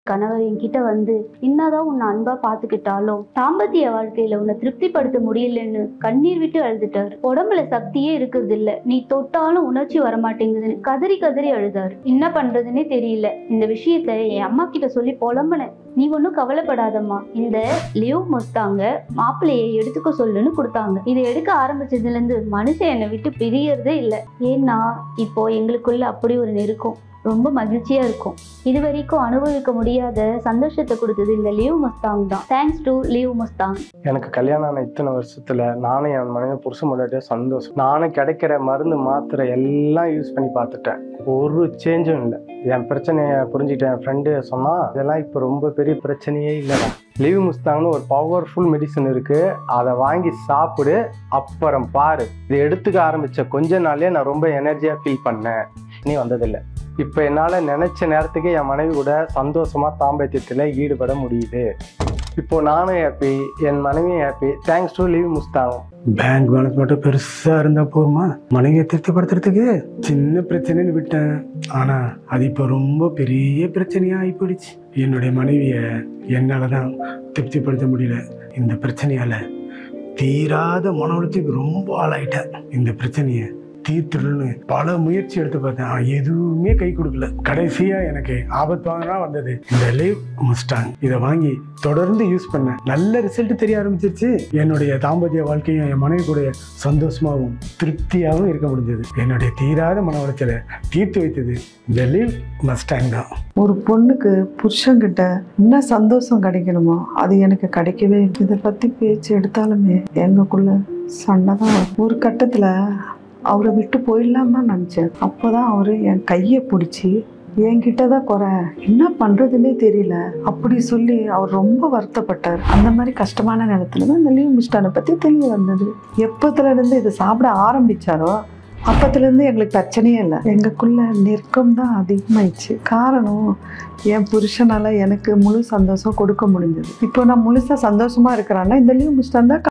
கணவர் என்கிட்ட வந்து என்னதான் உன்னை அன்பா பாத்துக்கிட்டாலும் தாம்பத்திய வாழ்க்கையில உன்னை திருப்திப்படுத்த முடியலன்னு கண்ணீர் விட்டு அழுதுட்டாரு உடம்புல சக்தியே இருக்குது இல்ல நீ தொட்டாலும் உணர்ச்சி வரமாட்டேங்குதுன்னு கதறி கதறி அழுதாரு என்ன பண்றதுன்னே தெரியல இந்த விஷயத்த என் அம்மா கிட்ட சொல்லி புலம்புனேன் நீ ஒன்றும் கவலைப்படாதம்மா இந்த லிவ் முஸ்தாங்க மாப்பிள்ளையை எடுத்துக்க சொல்லுன்னு கொடுத்தாங்க இதை எடுக்க ஆரம்பிச்சதுல இருந்து மனுஷன் என்னை விட்டு பிரியறதே இல்லை ஏன்னா இப்போ எங்களுக்குள்ள அப்படி ஒரு நெருக்கம் ரொம்ப மகிழ்ச்சியா இருக்கும் இது வரைக்கும் அனுபவிக்க முடியாத சந்தோஷத்தை கொடுத்தது இந்த லீவ் மஸ்தாங் தான் தேங்க்ஸ் டு லீவ் மஸ்தாங் எனக்கு கல்யாணம் ஆன இத்தனை வருஷத்துல நானும் என் மனைவி புருஷன் முன்னாடியே சந்தோஷம் நானும் கிடைக்கிற மருந்து மாத்திரை எல்லாம் யூஸ் பண்ணி பார்த்துட்டேன் ஒரு சேஞ்சும் இல்லை என் பிரச்சனையை புரிஞ்சுக்கிட்ட என் ஃப்ரெண்டு சொன்னா இதெல்லாம் இப்போ ரொம்ப பெரிய பிரச்சனையே இல்லைடா லீவ் முஸ்தாங்னு ஒரு பவர்ஃபுல் மெடிசன் இருக்கு அதை வாங்கி சாப்பிடு அப்புறம் பாரு இதை எடுத்துக்க ஆரம்பிச்ச கொஞ்ச நாள்லயே நான் ரொம்ப எனர்ஜியா ஃபீல் பண்ணேன் நீ வந்ததில்லை இப்போ என்னால் நினைச்ச நேரத்துக்கு என் மனைவி கூட சந்தோஷமா தாம்பத்தியத்தில் ஈடுபட முடியுது இப்போ நானும் ஹாப்பி என் மனைவியும் ஹாப்பி தேங்க்ஸ் டு லீவ் முஸ்தாங் பேங்க் பேலன்ஸ் மட்டும் பெருசா இருந்தா போதுமா மனைவியை திருப்திப்படுத்துறதுக்கு சின்ன பிரச்சனைன்னு விட்டேன் ஆனா அது இப்போ ரொம்ப பெரிய பிரச்சனையா ஆகி போயிடுச்சு என்னுடைய மனைவியை என்னால தான் திருப்திப்படுத்த முடியல இந்த பிரச்சனையால தீராத மன உளைச்சலுக்கு ரொம்ப ஆளாயிட்டேன் இந்த பிரச்சனையை தீர்த்துடணும்னு பல முயற்சி எடுத்து பார்த்தேன் ஆனா எதுவுமே கை கொடுக்கல கடைசியா எனக்கு ஆபத்தானதா வந்தது இந்த லிவ் முஸ்டாங் இதை வாங்கி தொடர்ந்து யூஸ் பண்ணேன் நல்ல ரிசல்ட் தெரிய ஆரம்பிச்சிருச்சு என்னுடைய தாம்பத்திய வாழ்க்கையும் என் மனைவி கூட சந்தோஷமாகவும் திருப்தியாகவும் இருக்க முடிஞ்சது என்னுடைய தீராத மன உளைச்சலை தீர்த்து வைத்தது இந்த லிவ் மஸ்டாங் தான் ஒரு பொண்ணுக்கு புருஷன்கிட்ட என்ன சந்தோஷம் கிடைக்கணுமோ அது எனக்கு கிடைக்கவே இல்லை. இதை பத்தி பேச்சு எடுத்தாலுமே எங்களுக்குள்ள சண்டை தான் வரும். ஒரு கட்டத்துல அவரை விட்டு போயிடலாம் தான் நினச்சேன் அப்போதான் அவரு என் கையை பிடிச்சி என்கிட்ட தான் குறை என்ன பண்றதுன்னே தெரியல அப்படி சொல்லி அவர் ரொம்ப வருத்தப்பட்டார் அந்த மாதிரி கஷ்டமான நேரத்துல தான் இந்த லீவ் மிஸ்டானை பத்தி தெரிய வந்தது எப்பத்துல இருந்து இதை சாப்பிட ஆரம்பிச்சாரோ அப்பத்துலேருந்து எங்களுக்கு பிரச்சனையே இல்லை எங்களுக்குள்ள நெருக்கம் தான் அதிகமாயிடுச்சு காரணம் என் புருஷனால எனக்கு முழு சந்தோஷம் கொடுக்க முடிஞ்சது இப்போ நான் முழுசா சந்தோஷமா இருக்கிறேன்னா இந்த லீவ் மிஸ்டான் தான்